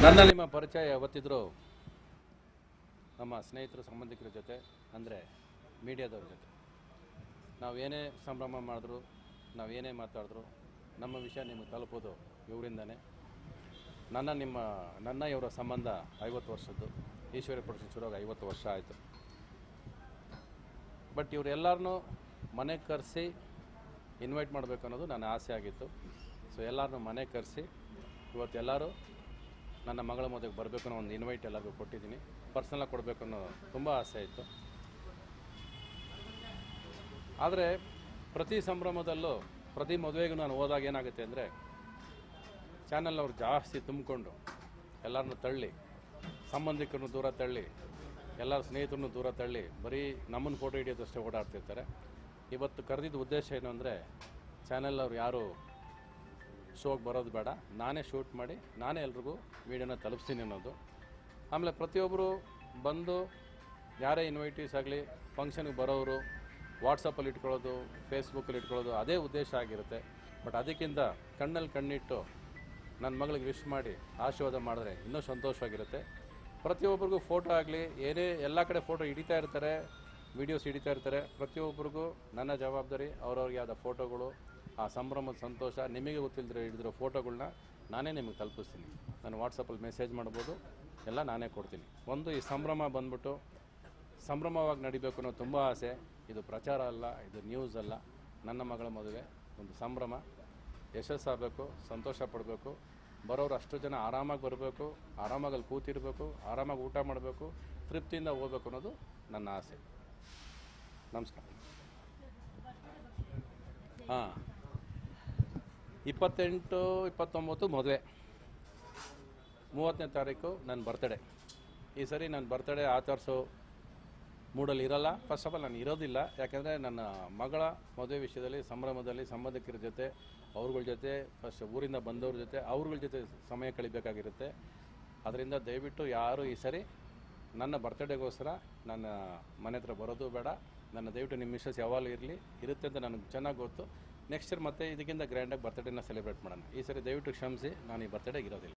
ನನ್ನ ನಿಮ್ಮ ಪರಿಚಯ ಯಾವತ್ತಿದ್ರೂ ನಮ್ಮ ಸ್ನೇಹಿತರು ಸಂಬಂಧಿಕರ ಜೊತೆ ಅಂದರೆ ಮೀಡಿಯಾದವ್ರ ಜೊತೆ ನಾವು ಏನೇ ಸಂಭ್ರಮ ಮಾಡಿದ್ರು ನಾವು ಏನೇ ಮಾತಾಡಿದ್ರು ನಮ್ಮ ವಿಷಯ ನಿಮಗೆ ತಲುಪೋದು ಇವರಿಂದನೇ ನನ್ನ ನಿಮ್ಮ ನನ್ನ ಇವರ ಸಂಬಂಧ ಐವತ್ತು ವರ್ಷದ್ದು ಈಶ್ವರಿ ಪ್ರೊಡಕ್ಷನ್ ಶುರುವಾಗಿ ಐವತ್ತು ವರ್ಷ ಆಯಿತು ಬಟ್ ಇವರೆಲ್ಲರನ್ನೂ ಮನೆಗೆ ಕರೆಸಿ ಇನ್ವೈಟ್ ಮಾಡಬೇಕು ಅನ್ನೋದು ನನ್ನ ಆಸೆ ಆಗಿತ್ತು ಸೊ ಎಲ್ಲರನ್ನೂ ಮನೆಗೆ ಕರೆಸಿ ಇವತ್ತು ಎಲ್ಲರೂ ನನ್ನ ಮಗಳ ಮದುವೆಗೆ ಬರಬೇಕು ಅನ್ನೋ ಒಂದು ಇನ್ವೈಟ್ ಎಲ್ಲರಿಗೂ ಕೊಟ್ಟಿದ್ದೀನಿ ಪರ್ಸನಲಾಗಿ ಕೊಡಬೇಕು ಅನ್ನೋ ತುಂಬ ಆಸೆ ಇತ್ತು ಆದರೆ ಪ್ರತಿ ಸಂಭ್ರಮದಲ್ಲೂ ಪ್ರತಿ ಮದುವೆಗೂ ನಾನು ಹೋದಾಗ ಏನಾಗುತ್ತೆ ಅಂದರೆ ಚಾನಲ್ನವ್ರು ಜಾಸ್ತಿ ತುಂಬಿಕೊಂಡು ಎಲ್ಲರನ್ನೂ ತಳ್ಳಿ ಸಂಬಂಧಿಕರನ್ನು ದೂರ ತಳ್ಳಿ ಎಲ್ಲರ ಸ್ನೇಹಿತರನ್ನು ದೂರ ತಳ್ಳಿ ಬರೀ ನಮ್ಮನ್ನು ಫೋಟೋ ಹಿಡಿಯೋದಷ್ಟೇ ಓಡಾಡ್ತಿರ್ತಾರೆ ಇವತ್ತು ಕರೆದಿದ್ದ ಉದ್ದೇಶ ಏನು ಅಂದರೆ ಚಾನಲ್ನವ್ರು ಯಾರು ಶೋಗೆ ಬರೋದು ಬೇಡ ನಾನೇ ಶೂಟ್ ಮಾಡಿ ನಾನೇ ಎಲ್ರಿಗೂ ವೀಡಿಯೋನ ತಲುಪಿಸ್ತೀನಿ ಅನ್ನೋದು ಆಮೇಲೆ ಪ್ರತಿಯೊಬ್ಬರು ಬಂದು ಯಾರೇ ಇನ್ವೈಟೀಸ್ ಆಗಲಿ ಫಂಕ್ಷನ್ಗೆ ಬರೋರು ವಾಟ್ಸಪ್ಪಲ್ಲಿ ಇಟ್ಕೊಳ್ಳೋದು ಫೇಸ್ಬುಕ್ಕಲ್ಲಿ ಇಟ್ಕೊಳ್ಳೋದು ಅದೇ ಉದ್ದೇಶ ಆಗಿರುತ್ತೆ ಬಟ್ ಅದಕ್ಕಿಂತ ಕಣ್ಣಲ್ಲಿ ಕಣ್ಣಿಟ್ಟು ನನ್ನ ಮಗಳಿಗೆ ವಿಶ್ ಮಾಡಿ ಆಶೀರ್ವಾದ ಮಾಡಿದ್ರೆ ಇನ್ನೂ ಸಂತೋಷವಾಗಿರುತ್ತೆ ಪ್ರತಿಯೊಬ್ಬರಿಗೂ ಫೋಟೋ ಆಗಲಿ ಏನೇ ಎಲ್ಲ ಕಡೆ ಫೋಟೋ ಹಿಡಿತಾ ಇರ್ತಾರೆ ವೀಡಿಯೋಸ್ ಹಿಡಿತಾ ಇರ್ತಾರೆ ಪ್ರತಿಯೊಬ್ಬರಿಗೂ ನನ್ನ ಜವಾಬ್ದಾರಿ ಅವ್ರವ್ರಿಗೆ ಆದ ಫೋಟೋಗಳು ಆ ಸಂಭ್ರಮದ ಸಂತೋಷ ನಿಮಗೆ ಗೊತ್ತಿಲ್ಲದ್ರೆ ಹಿಡಿದಿರೋ ಫೋಟೋಗಳನ್ನ ನಾನೇ ನಿಮಗೆ ತಲುಪಿಸ್ತೀನಿ ನಾನು ವಾಟ್ಸಪ್ಪಲ್ಲಿ ಮೆಸೇಜ್ ಮಾಡ್ಬೋದು ಎಲ್ಲ ನಾನೇ ಕೊಡ್ತೀನಿ ಒಂದು ಈ ಸಂಭ್ರಮ ಬಂದ್ಬಿಟ್ಟು ಸಂಭ್ರಮವಾಗಿ ನಡಿಬೇಕು ಅನ್ನೋ ತುಂಬ ಆಸೆ ಇದು ಪ್ರಚಾರ ಅಲ್ಲ ಇದು ನ್ಯೂಸ್ ಅಲ್ಲ ನನ್ನ ಮಗಳ ಮದುವೆ ಒಂದು ಸಂಭ್ರಮ ಯಶಸ್ಸಾಗಬೇಕು ಸಂತೋಷ ಪಡಬೇಕು ಬರೋರು ಅಷ್ಟು ಜನ ಆರಾಮಾಗಿ ಬರಬೇಕು ಆರಾಮಾಗಿ ಅಲ್ಲಿ ಕೂತಿರಬೇಕು ಆರಾಮಾಗಿ ಊಟ ಮಾಡಬೇಕು ತೃಪ್ತಿಯಿಂದ ಹೋಗ್ಬೇಕು ಅನ್ನೋದು ನನ್ನ ಆಸೆ ನಮಸ್ಕಾರ ಹಾಂ ಇಪ್ಪತ್ತೆಂಟು ಇಪ್ಪತ್ತೊಂಬತ್ತು ಮದುವೆ ಮೂವತ್ತನೇ ತಾರೀಕು ನನ್ನ ಬರ್ತಡೇ ಈ ಸರಿ ನನ್ನ ಬರ್ತಡೇ ಆಚರಿಸೋ ಮೂಡಲ್ಲಿ ಇರಲ್ಲ ಫಸ್ಟ್ ಆಫ್ ಆಲ್ ನಾನು ಇರೋದಿಲ್ಲ ಯಾಕೆಂದರೆ ನನ್ನ ಮಗಳ ಮದುವೆ ವಿಷಯದಲ್ಲಿ ಸಂಭ್ರಮದಲ್ಲಿ ಸಂಬಂಧಿಕರ ಜೊತೆ ಅವ್ರಗಳ ಜೊತೆ ಫಸ್ಟ್ ಊರಿಂದ ಬಂದವ್ರ ಜೊತೆ ಅವ್ರಗಳ ಜೊತೆ ಸಮಯ ಕಳಿಬೇಕಾಗಿರುತ್ತೆ ಅದರಿಂದ ದಯವಿಟ್ಟು ಯಾರು ಈ ಸರಿ ನನ್ನ ಬರ್ತಡೇಗೋಸ್ಕರ ನನ್ನ ಮನೆ ಹತ್ರ ಬರೋದು ಬೇಡ ನನ್ನ ದಯವಿಟ್ಟು ನಿಮ್ಮ ಮಿಸ್ಸಸ್ ಯಾವಾಗಲೂ ಇರಲಿ ಇರುತ್ತೆ ಅಂತ ನನಗೆ ಚೆನ್ನಾಗಿ ಗೊತ್ತು ನೆಕ್ಸ್ಟ್ ಇಯರ್ ಮತ್ತೆ ಇದಕ್ಕಿಂತ ಗ್ರ್ಯಾಂಡಾಗಿ ಬರ್ತಡೇನ ಸೆಲೆಬ್ರೇಟ್ ಮಾಡೋಣ ಈ ಸರಿ ದಯವಿಟ್ಟು ಕ್ಷಮಿಸಿ ನಾನು ಈ ಬರ್ತಡೇಗೆ ಇರೋದಿಲ್ಲ